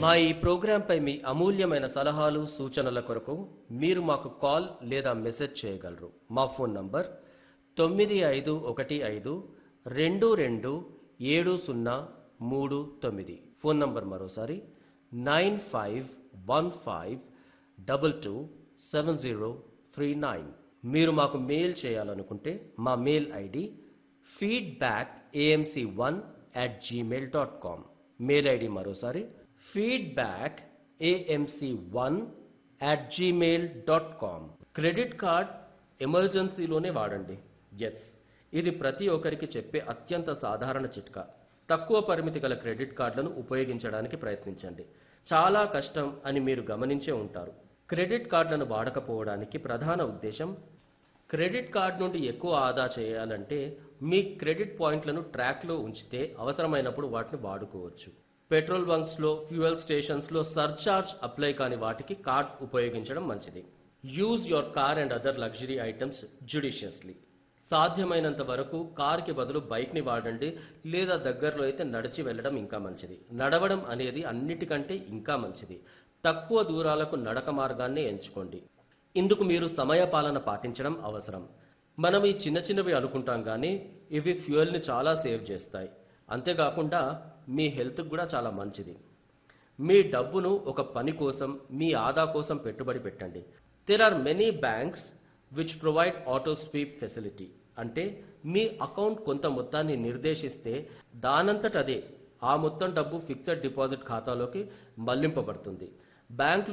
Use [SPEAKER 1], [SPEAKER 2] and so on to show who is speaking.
[SPEAKER 1] మా ఈ ప్రోగ్రాంపై మీ అమూల్యమైన సలహాలు సూచనల కొరకు మీరు మాకు కాల్ లేదా మెసేజ్ చేయగలరు మా ఫోన్ నంబర్ తొమ్మిది ఐదు ఒకటి ఐదు రెండు రెండు ఏడు సున్నా మూడు తొమ్మిది ఫోన్ నంబర్ మరోసారి nine five one five double two seven zero three nine మీరు మాకు మెయిల్ చేయాలనుకుంటే మా mail ID feedback AMC one at Gmail dot com mail ID మరోసారి feedback AMC one at Gmail dot com credit card ఎమర్జెన్సీలోనే వాడండి ఎస్ ఇది ప్రతి ఒక్కరికి చెప్పే అత్యంత సాధారణ చిట్కా తక్కువ పరిమితి గల క్రెడిట్ కార్డులను ఉపయోగించడానికి ప్రయత్నించండి చాలా కష్టం అని మీరు గమనించే ఉంటారు క్రెడిట్ కార్డులను వాడకపోవడానికి ప్రధాన ఉద్దేశం క్రెడిట్ కార్డ్ నుండి ఎక్కువ ఆదా చేయాలంటే మీ క్రెడిట్ పాయింట్లను ట్రాక్లో ఉంచితే అవసరమైనప్పుడు వాటిని వాడుకోవచ్చు పెట్రోల్ బంక్స్లో ఫ్యూయల్ స్టేషన్స్లో సర్చార్జ్ అప్లై కాని వాటికి కార్డ్ ఉపయోగించడం మంచిది use your car and other luxury items judiciously సాధ్యమైనంత వరకు కార్కి బదులు బైక్ని వాడండి లేదా దగ్గరలో అయితే నడిచి వెళ్ళడం ఇంకా మంచిది నడవడం అనేది అన్నిటికంటే ఇంకా మంచిది తక్కువ దూరాలకు నడక మార్గాన్ని ఎంచుకోండి ఇందుకు మీరు సమయపాలన పాటించడం అవసరం మనం ఈ చిన్న చిన్నవి అనుకుంటాం కానీ ఇవి ఫ్యూయల్ని చాలా సేవ్ చేస్తాయి అంతేకాకుండా మీ హెల్త్కి కూడా చాలా మంచిది మీ డబ్బును ఒక పని కోసం మీ ఆదా కోసం పెట్టుబడి పెట్టండి there are many banks which provide auto sweep facility అంటే మీ అకౌంట్ కొంత మొత్తాన్ని నిర్దేశిస్తే దానంతట అదే ఆ మొత్తం డబ్బు ఫిక్స్డ్ డిపాజిట్ ఖాతాలోకి మళ్లింపబడుతుంది బ్యాంకులు